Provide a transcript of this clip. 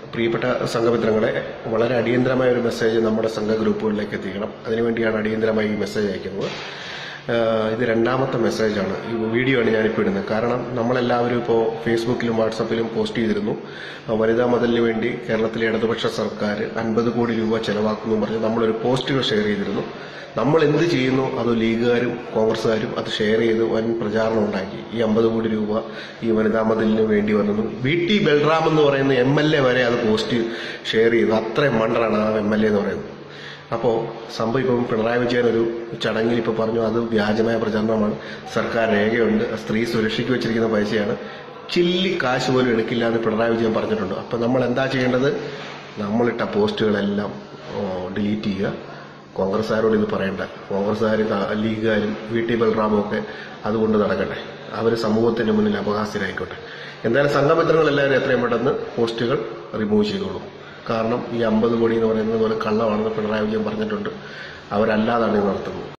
പ്രിയപ്പെട്ട സംഘമിത്രങ്ങളെ വളരെ അടിയന്തരമായ ഒരു മെസ്സേജ് നമ്മുടെ സംഘ ഗ്രൂപ്പുകളിലേക്ക് എത്തിക്കണം അതിനുവേണ്ടിയാണ് അടിയന്തരമായി ഈ മെസ്സേജ് അയക്കുന്നത് ആഹ് ഇത് രണ്ടാമത്തെ മെസ്സേജാണ് ഈ വീഡിയോ ആണ് ഞാനിപ്പോൾ ഇടുന്നത് കാരണം നമ്മളെല്ലാവരും ഇപ്പോൾ ഫേസ്ബുക്കിലും വാട്സപ്പിലും പോസ്റ്റ് ചെയ്തിരുന്നു ആഹ് വനിതാ മതിലിന് വേണ്ടി കേരളത്തിലെ ഇടതുപക്ഷ സർക്കാർ അൻപത് കോടി രൂപ ചെലവാക്കുന്നു പറഞ്ഞ് നമ്മളൊരു പോസ്റ്റുകൾ ഷെയർ ചെയ്തിരുന്നു നമ്മൾ എന്ത് ചെയ്യുന്നു അത് ലീഗുകാരും കോൺഗ്രസ്സുകാരും അത് ഷെയർ ചെയ്ത് വൻ പ്രചാരണം ഉണ്ടാക്കി ഈ അമ്പത് കോടി രൂപ ഈ വനിതാ മതിലിന് വേണ്ടി വന്നു വി ടി ബൽറാം എന്ന് പറയുന്ന എം എൽ എ വരെ അത് പോസ്റ്റ് ഷെയർ ചെയ്തു അത്രയും മണ്ടറാണ് ആ എം എൽ എ എന്ന് പറയുന്നത് അപ്പോൾ സംഭവം ഇപ്പം പിണറായി വിജയൻ ഒരു ചടങ്ങിൽ ഇപ്പോൾ പറഞ്ഞു അത് വ്യാജമായ പ്രചരണമാണ് സർക്കാർ രേഖയുണ്ട് സ്ത്രീ സുരക്ഷയ്ക്ക് വെച്ചിരിക്കുന്ന പൈസയാണ് ചില്ലി കാശ് പോലും എടുക്കില്ല എന്ന് പിണറായി വിജയൻ പറഞ്ഞിട്ടുണ്ട് അപ്പം നമ്മൾ എന്താ ചെയ്യേണ്ടത് നമ്മളിട്ട പോസ്റ്റുകളെല്ലാം ഡിലീറ്റ് ചെയ്യുക കോൺഗ്രസ്സുകാരോട് ഇത് പറയണ്ട കോൺഗ്രസ്സുകാരും ലീഗുകാരും വി ടി ബൽറാമും ഒക്കെ അതുകൊണ്ട് നടക്കട്ടെ അവർ സമൂഹത്തിന് മുന്നിൽ അപഹാസ്യരായിക്കോട്ടെ എന്തായാലും സംഘമിത്രങ്ങൾ എല്ലാവരും എത്രയും പെട്ടെന്ന് പോസ്റ്റുകൾ റിമൂവ് ചെയ്തോളൂ കാരണം ഈ അമ്പത് കോടി എന്ന് പറയുന്നത് പോലെ കള്ളമാണെന്ന് പിണറായി വിജയൻ പറഞ്ഞിട്ടുണ്ട് അവരല്ലാതാണ് ഇത് നടത്തുന്നത്